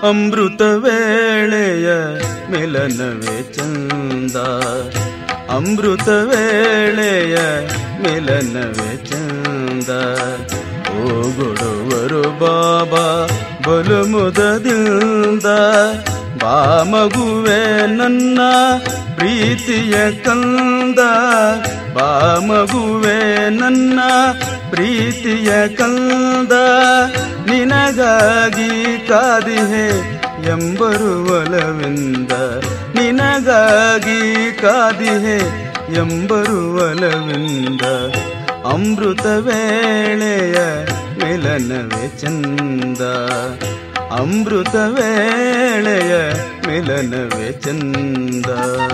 ಅಮೃತ ವೇಳೆಯ ಮಿಲನವೇ ಚಂದ ಅಮೃತ ವೇಳೆಯ ಮಿಲನವೇ ಚಂದ ಓಗೊಡುವರು ಬಾಬಾ ಬಲು ಮುದದಿಂದ ಬಾ ಮಗುವೆ ನನ್ನ ಪ್ರೀತಿಯ ಕಂದ ಬಾ ಮಗುವೆ ನನ್ನ ಪ್ರೀತಿಯ ಕಂದ ನಿನಗಾಗಿ ಕಾದಿಹೆ ಎಂಬರು ಒಲವಿಂದ ನಿನಗಾಗಿ ಕಾದಿಹೆ ಎಂಬರು ಒಲವಿಂದ ಅಮೃತ ವೇಳೆಯ ಮಿಲನವೇ ಚಂದ ಅಮೃತ ವೇಳೆಯ ಮಿಲನವೇ ಚಂದ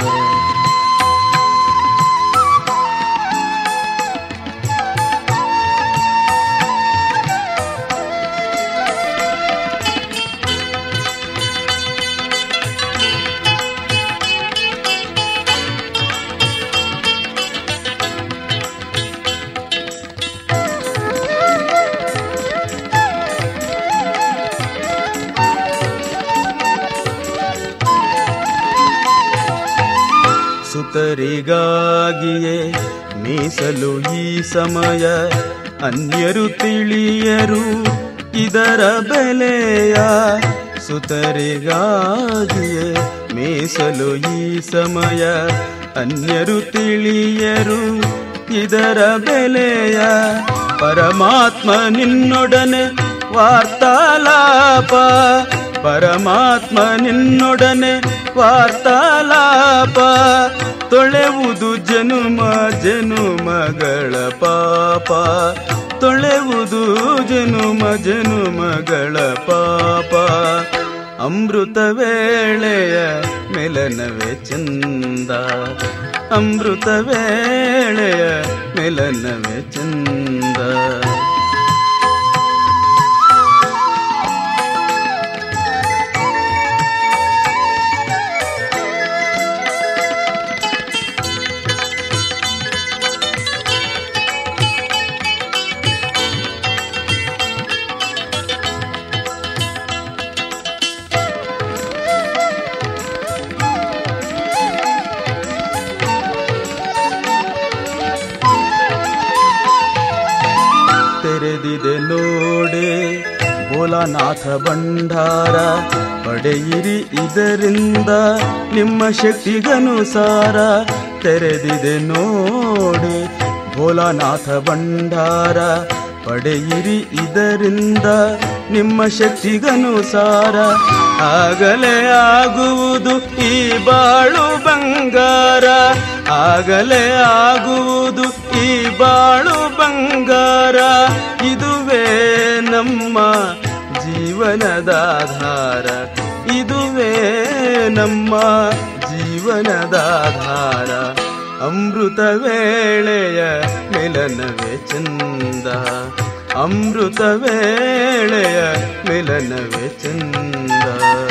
ಸುತರಿಗಾಗಿಯೇ ಮೀಸಲು ಈ ಸಮಯ ಅನ್ಯರು ತಿಳಿಯರು ಇದರ ಬೆಲೆಯ ಸುತರಿಗಾಗಿಯೇ ಮೀಸಲು ಈ ಸಮಯ ಅನ್ಯರು ತಿಳಿಯರು ಇದರ ಬೆಲೆಯ ಪರಮಾತ್ಮ ನಿನ್ನೊಡನೆ ವಾರ್ತಾಲಾಪ ಪರಮಾತ್ಮ ನಿನ್ನೊಡನೆ ವಾರ್ತಾಲಾಪ ತೊಳೆವುದು ಜನುಮ ಜನುಮಗಳ ಪಾಪ ತೊಳೆವುದು ಜನುಮ ಜನುಮಗಳ ಪಾಪ ಅಮೃತ ವೇಳೆಯ ಮಿಲನವೇ ಚಂದ ಅಮೃತ ವೇಳೆಯ ಮಿಲನವೇ ಚಂದ ತೆರೆದಿದೆ ನೋಡೆ ಭೋಲಾನಾಥ ಭಂಡಾರ ಪಡೆಯಿರಿ ಇದರಿಂದ ನಿಮ್ಮ ಶಕ್ತಿಗನುಸಾರ ತೆರೆದಿದೆ ನೋಡೆ ಭೋಲಾನಾಥ ಭಂಡಾರ ಪಡೆಯಿರಿ ಇದರಿಂದ ನಿಮ್ಮ ಶಕ್ತಿಗನುಸಾರ ಆಗಲೇ ಆಗುವುದು ಈ ಬಾಳು ಬಂಗಾರ ಆಗಲೇ ಆಗುವುದು ಈ ಬಾಳು ಬಂಗಾರ ಇದುವೇ ನಮ್ಮ ಜೀವನದಾಧಾರ ಇದುವೇ ನಮ್ಮ ಜೀವನದಾಧಾರ ಅಮೃತ ವೇಳೆಯ ಮಿಲನವೇ ಚಂದ ಅಮೃತ ವೇಳೆಯ ಮಿಲನವೇ ಚಂದ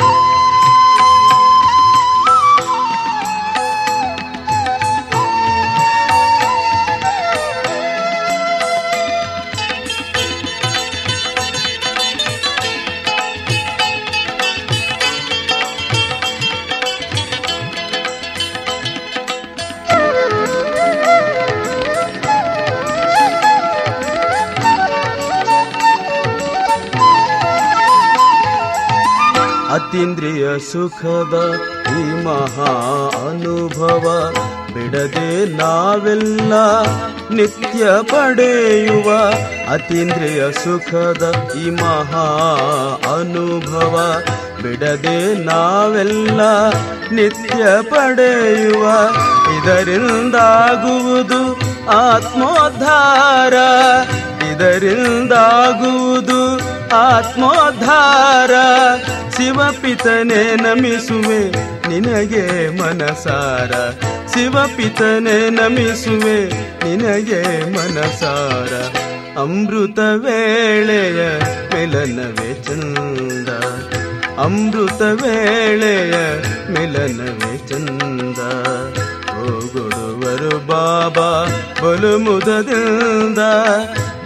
ಅತೀಂದ್ರಿಯ ಸುಖದ ಈ ಮಹಾ ಅನುಭವ ಬಿಡದೆ ನಾವೆಲ್ಲ ನಿತ್ಯ ಪಡೆಯುವ ಅತೀಂದ್ರಿಯ ಸುಖದ ಈ ಮಹಾ ಅನುಭವ ಬಿಡದೆ ನಾವೆಲ್ಲ ನಿತ್ಯ ಪಡೆಯುವ ಇದರಿಂದಾಗುವುದು ಆತ್ಮೋದ್ಧಾರ ಇದರಿಂದಾಗುವುದು ಆತ್ಮೋದ್ಧಾರ ಶಿವಪಿತನೆ ನಮಿಸುವೆ ನಿನಗೆ ಮನಸಾರ ಶಿವಪಿತನೆ ನಮಿಸುವೆ ನಿನಗೆ ಮನಸಾರ ಅಮೃತ ವೇಳೆಯ ಮಿಲನವೇ ಚಂದ ಅಮೃತ ವೇಳೆಯ ಮಿಲನವೇ ಚಂದ ಹೋಗೊಡುವರು ಬಾಬಾ ಬಲು ಮುದದಿಂದ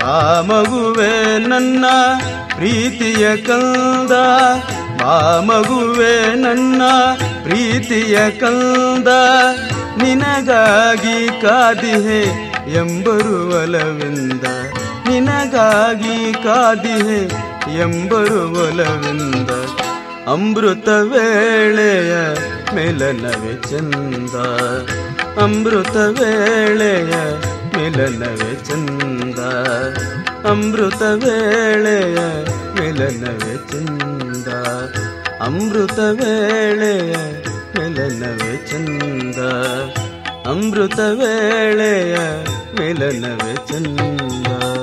ಬಾ ಮಗುವೆ ನನ್ನ ಪ್ರೀತಿಯ ಕಂದ ಬಾ ಮಗುವೆ ನನ್ನ ಪ್ರೀತಿಯ ಕಂದ ನಿನಗಾಗಿ ಕಾದಿಹೆ ಎಂಬರು ಒಲವಿಂದ ನಿನಗಾಗಿ ಕಾದಿಹೆ ಎಂಬರು ಒಲವಿಂದ ಅಮೃತ ವೇಳೆಯ ಮಿಲನವೇ ಚಂದ ಅಮೃತ ವೇಳೆಯ ಮಿಲನವೇ ಚಂದ ಅಮೃತ ವೇಳೆಯ ಮಿಲನವೇ ಚಂದ ಅಮೃತ ವೇಳೆಯ ಮಿಲನವೇ ಚಂದ ಅಮೃತ ವೇಳೆಯ ಮಿಲನವೇ ಚಂದ